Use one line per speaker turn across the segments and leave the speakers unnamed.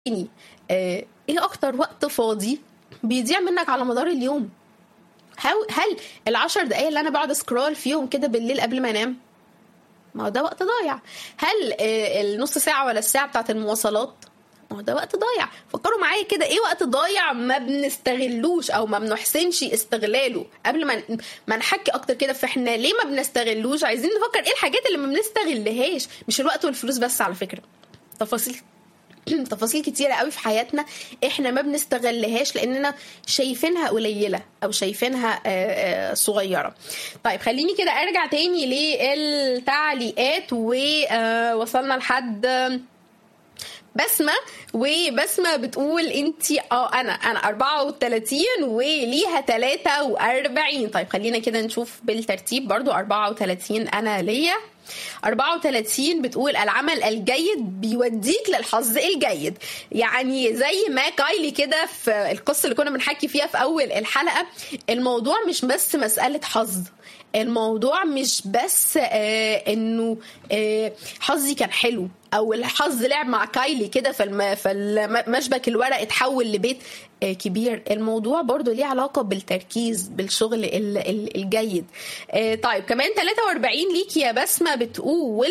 تاني آه، ايه اكتر وقت فاضي بيضيع منك على مدار اليوم هل هل العشر دقايق اللي انا بقعد سكرول فيهم كده بالليل قبل ما انام ما هو ده وقت ضايع هل آه، النص ساعه ولا الساعه بتاعت المواصلات ما هو ده وقت ضايع فكروا معايا كده ايه وقت ضايع ما بنستغلوش او ما بنحسنش استغلاله قبل ما ما نحكي اكتر كده فاحنا ليه ما بنستغلوش عايزين نفكر ايه الحاجات اللي ما بنستغلهاش مش الوقت والفلوس بس على فكره تفاصيل تفاصيل كتيرة قوي في حياتنا احنا ما بنستغلهاش لاننا شايفينها قليلة او شايفينها آه، آه، صغيرة طيب خليني كده ارجع تاني للتعليقات ووصلنا لحد بسمة وبسمة بتقول انتي اه انا انا 34 وليها 43 طيب خلينا كده نشوف بالترتيب برضو 34 انا ليا 34 بتقول العمل الجيد بيوديك للحظ الجيد يعني زي ما كايلي كده في القصه اللي كنا بنحكي فيها في اول الحلقه الموضوع مش بس مساله حظ الموضوع مش بس آه انه آه حظي كان حلو او الحظ لعب مع كايلي كده فالم... فالمشبك الورق اتحول لبيت آه كبير الموضوع برضو ليه علاقة بالتركيز بالشغل ال... ال... الجيد آه طيب كمان 43 ليك يا بسمة بتقول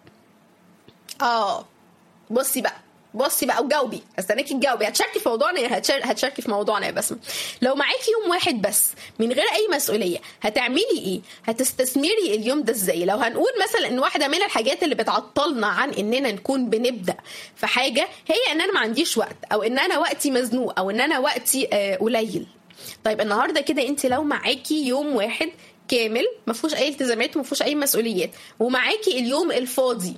اه بصي بقى بصي بقى وجاوبي استناكي تجاوبي هتشاركي في موضوعنا يا هتشار... هتشاركي في موضوعنا يا بسمه لو معاكي يوم واحد بس من غير اي مسؤوليه هتعملي ايه هتستثمري اليوم ده ازاي لو هنقول مثلا ان واحده من الحاجات اللي بتعطلنا عن اننا نكون بنبدا في حاجه هي ان انا ما عنديش وقت او ان انا وقتي مزنوق او ان انا وقتي آه قليل طيب النهارده كده انت لو معاكي يوم واحد كامل ما فيهوش اي التزامات وما فيهوش اي مسؤوليات ومعاكي اليوم الفاضي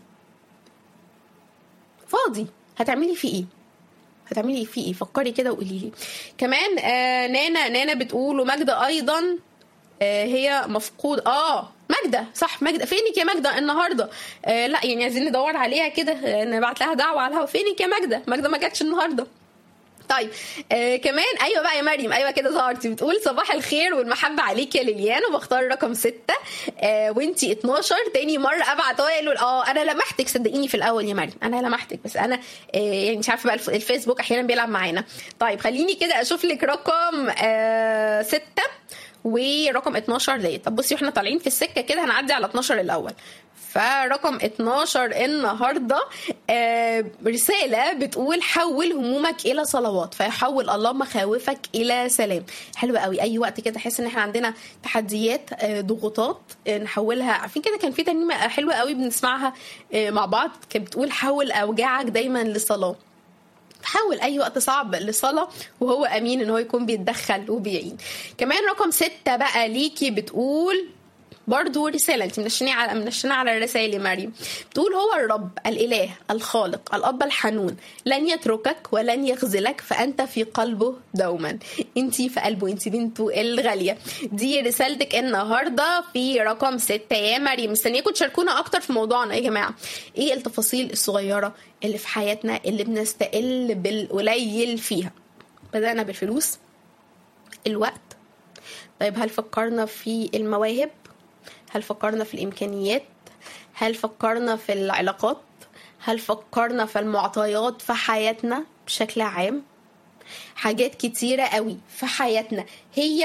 فاضي هتعملي فيه ايه هتعملي فيه ايه فكري كده وقولي لي كمان آه نانا نانا بتقول وماجدة ايضا آه هي مفقود اه ماجدة صح ماجدة فينك يا ماجدة النهارده آه لا يعني عايزين ندور عليها كده آه نبعت لها دعوة على الهوا فينك يا ماجدة ماجدة ما جاتش النهارده طيب آه كمان ايوه بقى يا مريم ايوه كده ظهرتي بتقول صباح الخير والمحبه عليك يا ليليان وبختار رقم ستة آه وانتي 12 تاني مره ابعت هو يقول اه انا لمحتك صدقيني في الاول يا مريم انا لمحتك بس انا آه يعني مش عارفه بقى الفيسبوك احيانا بيلعب معانا طيب خليني كده اشوف لك رقم آه ستة ورقم 12 ليه طب بصي واحنا طالعين في السكه كده هنعدي على 12 الاول فرقم 12 النهارده آه رساله بتقول حول همومك الى صلوات فيحول الله مخاوفك الى سلام حلو قوي اي وقت كده تحس ان احنا عندنا تحديات آه ضغوطات آه نحولها عارفين كده كان في ترنيمه حلوه قوي بنسمعها آه مع بعض كانت بتقول حول اوجاعك دايما لصلاه حول اي وقت صعب لصلاة وهو امين ان هو يكون بيتدخل وبيعين كمان رقم ستة بقى ليكي بتقول برضو رسالة انت منشني على منشنة على الرسائل يا مريم بتقول هو الرب الإله الخالق الأب الحنون لن يتركك ولن يخذلك فأنت في قلبه دوما انت في قلبه انت بنته الغالية دي رسالتك النهاردة في رقم ستة يا مريم مستنياكم تشاركونا أكتر في موضوعنا يا جماعة ايه التفاصيل الصغيرة اللي في حياتنا اللي بنستقل بالقليل فيها بدأنا بالفلوس الوقت طيب هل فكرنا في المواهب هل فكرنا في الامكانيات هل فكرنا في العلاقات هل فكرنا في المعطيات في حياتنا بشكل عام حاجات كتيرة قوي في حياتنا هي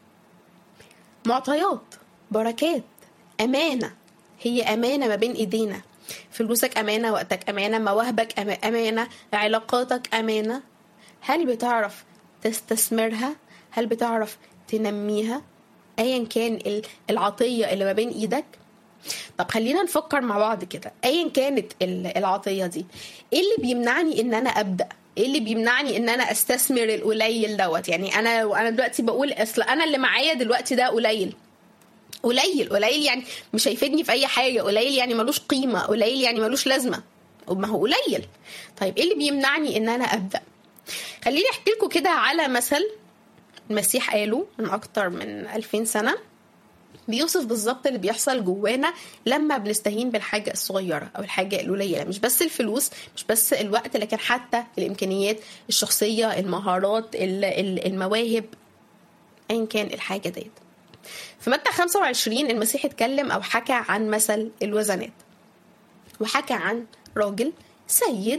معطيات بركات أمانة هي أمانة ما بين إيدينا فلوسك أمانة وقتك أمانة مواهبك أمانة علاقاتك أمانة هل بتعرف تستثمرها هل بتعرف تنميها ايا كان العطيه اللي ما بين ايدك طب خلينا نفكر مع بعض كده ايا كانت العطيه دي ايه اللي بيمنعني ان انا ابدا ايه اللي بيمنعني ان انا استثمر القليل دوت يعني انا وانا دلوقتي بقول اصل انا اللي معايا دلوقتي ده قليل قليل قليل يعني مش هيفيدني في اي حاجه قليل يعني ملوش قيمه قليل يعني ملوش لازمه ما هو قليل طيب ايه اللي بيمنعني ان انا ابدا خليني احكي لكم كده على مثل المسيح قاله من أكتر من 2000 سنة بيوصف بالظبط اللي بيحصل جوانا لما بنستهين بالحاجة الصغيرة أو الحاجة القليلة مش بس الفلوس مش بس الوقت لكن حتى الإمكانيات الشخصية المهارات المواهب أيا كان الحاجة ديت في متى 25 المسيح اتكلم أو حكى عن مثل الوزنات وحكى عن راجل سيد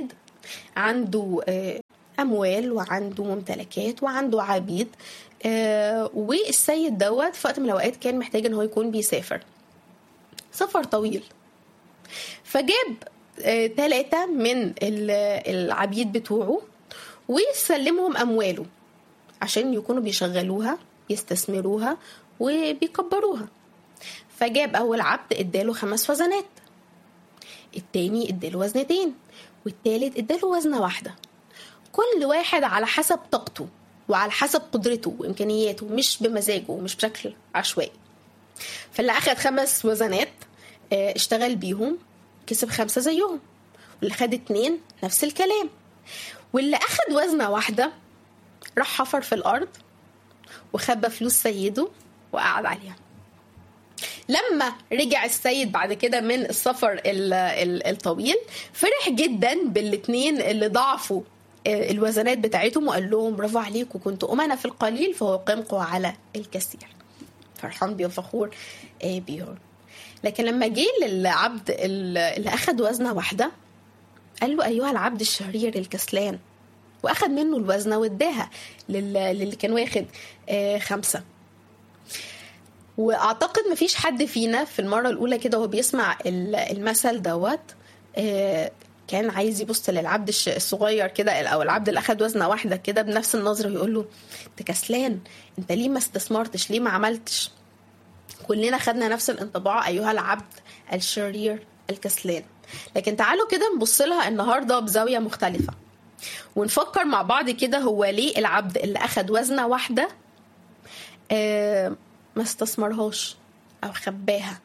عنده آه، اموال وعنده ممتلكات وعنده عبيد آه، والسيد دوت في وقت من الاوقات كان محتاج ان هو يكون بيسافر سفر طويل فجاب ثلاثة من ال- العبيد بتوعه وسلمهم أمواله عشان يكونوا بيشغلوها يستثمروها وبيكبروها فجاب أول عبد اداله خمس وزنات التاني اداله وزنتين والتالت اداله وزنة واحدة كل واحد على حسب طاقته وعلى حسب قدرته وإمكانياته مش بمزاجه ومش بشكل عشوائي فاللي أخد خمس وزنات آه، اشتغل بيهم كسب خمسة زيهم واللي خد اتنين نفس الكلام واللي أخد وزنة واحدة راح حفر في الأرض وخبى فلوس سيده وقعد عليها لما رجع السيد بعد كده من السفر ال- ال- الطويل فرح جدا بالاتنين اللي ضعفوا آه، الوزنات بتاعتهم وقال لهم برافو عليكم كنتوا أمنا في القليل فوقمكم على الكثير فرحان بيه وفخور آه، بيهم لكن لما جه للعبد ال- اللي أخد وزنة واحدة قال له أيها العبد الشرير الكسلان وأخد منه الوزنة واداها لل- للي كان واخد آه، خمسة واعتقد مفيش حد فينا في المره الاولى كده وهو بيسمع ال- المثل دوت آه، كان عايز يبص للعبد الش- الصغير كده او العبد اللي اخد وزنه واحده كده بنفس النظره ويقول له انت كسلان انت ليه ما استثمرتش ليه ما عملتش كلنا خدنا نفس الانطباع ايها العبد الشرير الكسلان لكن تعالوا كده نبص لها النهارده بزاويه مختلفه ونفكر مع بعض كده هو ليه العبد اللي اخد وزنه واحده آه، ما استثمرهاش او خباها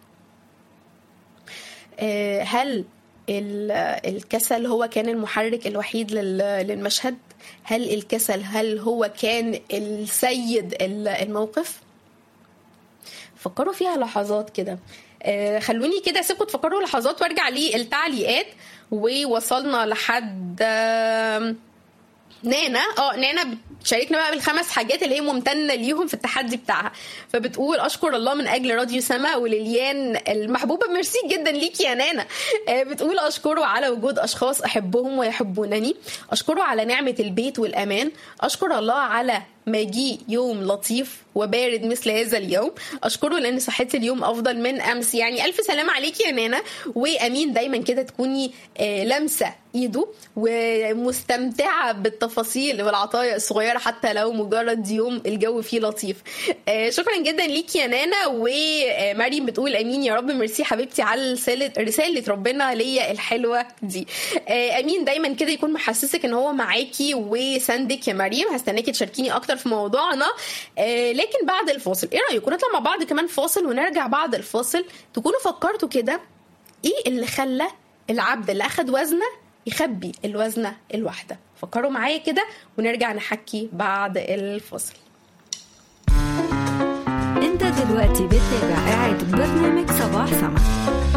آه، هل ال- الكسل هو كان المحرك الوحيد لل- للمشهد هل الكسل هل هو كان السيد ال- الموقف فكروا فيها لحظات كده آه، خلوني كده اسيبكم تفكروا لحظات وارجع للتعليقات ووصلنا لحد آم، نانا اه نانا بتشاركنا بقى بالخمس حاجات اللي هي ممتنه ليهم في التحدي بتاعها فبتقول اشكر الله من اجل راديو سما ولليان المحبوبه ميرسي جدا ليكي يا نانا آه، بتقول اشكره على وجود اشخاص احبهم ويحبونني اشكره على نعمه البيت والامان اشكر الله على مجيء يوم لطيف وبارد مثل هذا اليوم اشكره لان صحتي اليوم افضل من امس يعني الف سلام عليكي يا نانا وامين دايما كده تكوني آه، لامسه ايده ومستمتعه بالتفاصيل والعطايا الصغيره حتى لو مجرد يوم الجو فيه لطيف آه، شكرا جدا ليكي يا نانا ومريم بتقول امين يا رب ميرسي حبيبتي على رساله رساله ربنا ليا الحلوه دي آه، امين دايما كده يكون محسسك ان هو معاكي وساندك يا مريم هستناكي تشاركيني اكتر في موضوعنا آه، لكن بعد الفاصل ايه رايكم نطلع مع بعض كمان فاصل ونرجع بعد الفاصل تكونوا فكرتوا كده ايه اللي خلى العبد اللي اخد وزنه يخبي الوزنه الواحده فكروا معايا كده ونرجع نحكي بعد الفاصل
انت دلوقتي بتتابع قاعد برنامج صباح سما